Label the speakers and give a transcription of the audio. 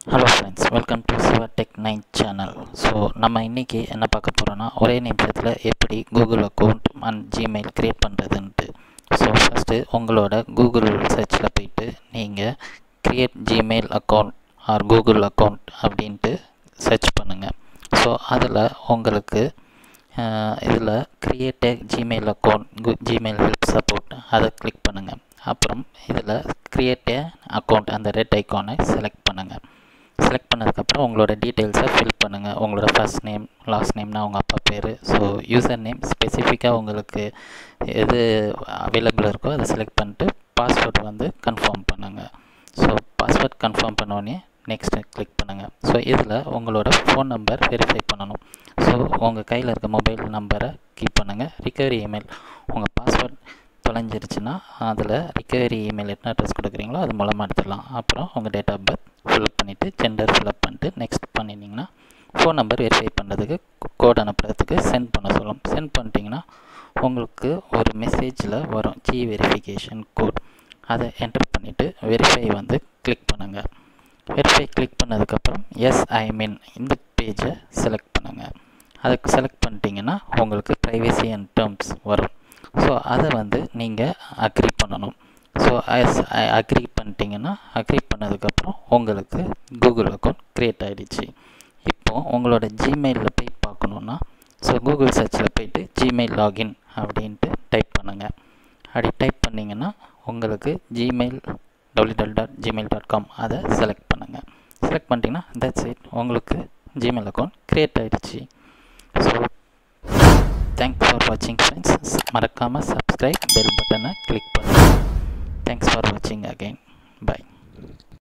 Speaker 1: hello friends welcome to Siva tech nine channel so நம்ம இன்றைக்கி என்ன பார்க்க போகிறோன்னா ஒரே நிமிஷத்தில் எப்படி Google account and Gmail create பண்ணுறதுன்ட்டு ஸோ ஃபஸ்ட்டு உங்களோட கூகுள் சர்ச்சில் போயிட்டு நீங்கள் create Gmail account or Google account அப்படின்ட்டு சர்ச் பண்ணுங்கள் ஸோ அதில் உங்களுக்கு இதில் create Gmail account Gmail help support அதை கிளிக் பண்ணுங்கள் அப்புறம் இதில் க்ரியேட் அக்கௌண்ட் அந்த ரெட் ஐக்கானை செலக்ட் பண்ணுங்கள் செலக்ட் பண்ணதுக்கப்புறம் உங்களோட டீட்டெயில்ஸை ஃபில் பண்ணுங்கள் உங்களோட ஃபஸ்ட் நேம் லாஸ்ட் நேம்னா உங்கள் அப்பா பேர் ஸோ யூசர் நேம் ஸ்பெசிஃபிக்காக உங்களுக்கு எது அவைலபிள் இருக்கோ அதை செலக்ட் பண்ணிட்டு பாஸ்வேர்டு வந்து கன்ஃபார்ம் பண்ணுங்கள் ஸோ பாஸ்வேர்ட் கன்ஃபார்ம் பண்ணோடனே நெக்ஸ்ட்டு கிளிக் பண்ணுங்கள் ஸோ இதில் உங்களோட ஃபோன் நம்பர் வெரிஃபை பண்ணணும் ஸோ உங்கள் கையில் இருக்க மொபைல் நம்பரை கீப் பண்ணுங்கள் ரிகவரி இமெயில் உங்கள் பாஸ்வேர்ட் தொலைஞ்சிருச்சுன்னா அதில் ரிகவரி இமெயில் என்ன அட்ரஸ் கொடுக்குறீங்களோ அது மூலமாக எடுத்துடலாம் அப்புறம் உங்கள் டேட் ஆஃப் பர்த் ஃபில்அப் பண்ணிவிட்டு ஜெண்டர் ஃபில்அப் பண்ணிட்டு நெக்ஸ்ட் பண்ணிட்டீங்கன்னா ஃபோன் நம்பர் வெரிஃபை பண்ணுறதுக்கு கோட் அனுப்புறதுக்கு சென்ட் பண்ண சொல்லும் சென்ட் பண்ணிட்டீங்கன்னா உங்களுக்கு ஒரு மெசேஜில் வரும் ஜி வெரிஃபிகேஷன் கோட் அதை என்டர் பண்ணிவிட்டு வெரிஃபை வந்து கிளிக் பண்ணுங்கள் வெரிஃபை கிளிக் பண்ணதுக்கப்புறம் எஸ் ஐ மீன் இந்த பேஜை செலக்ட் பண்ணுங்கள் அதுக்கு செலக்ட் பண்ணிட்டீங்கன்னா உங்களுக்கு ப்ரைவசி அண்ட் டேர்ம்ஸ் வரும் ஸோ அதை வந்து நீங்கள் அக்ரி பண்ணணும் ஸோ எஸ் அக்ரி பண்ணிட்டீங்கன்னா அக்ரி பண்ணதுக்கப்புறம் உங்களுக்கு கூகுள் அக்கௌண்ட் க்ரியேட் ஆகிடுச்சு இப்போது உங்களோட ஜிமெயிலில் போய் பார்க்கணுன்னா ஸோ கூகுள் சர்ச்சில் போயிட்டு ஜிமெயில் லாகின் அப்படின்ட்டு டைப் பண்ணுங்கள் அப்படி டைப் பண்ணிங்கன்னா உங்களுக்கு Gmail W W dot Gmail dot com அதை செலக்ட் பண்ணுங்கள் செலக்ட் பண்ணிட்டீங்கன்னா தட்ஸ் இட் உங்களுக்கு ஜிமெயில் அக்கௌண்ட் க்ரியேட் ஆகிடுச்சு ஸோ தேங்க்ஸ் ஃபார் வாட்சிங் ஃப்ரெண்ட்ஸ் மறக்காமல் சப்ஸ்கிரைப் பெல் பட்டனை கிளிக் பண்ணுங்கள் தேங்க்ஸ் ஃபார் வாட்சிங் அகைன் பாய்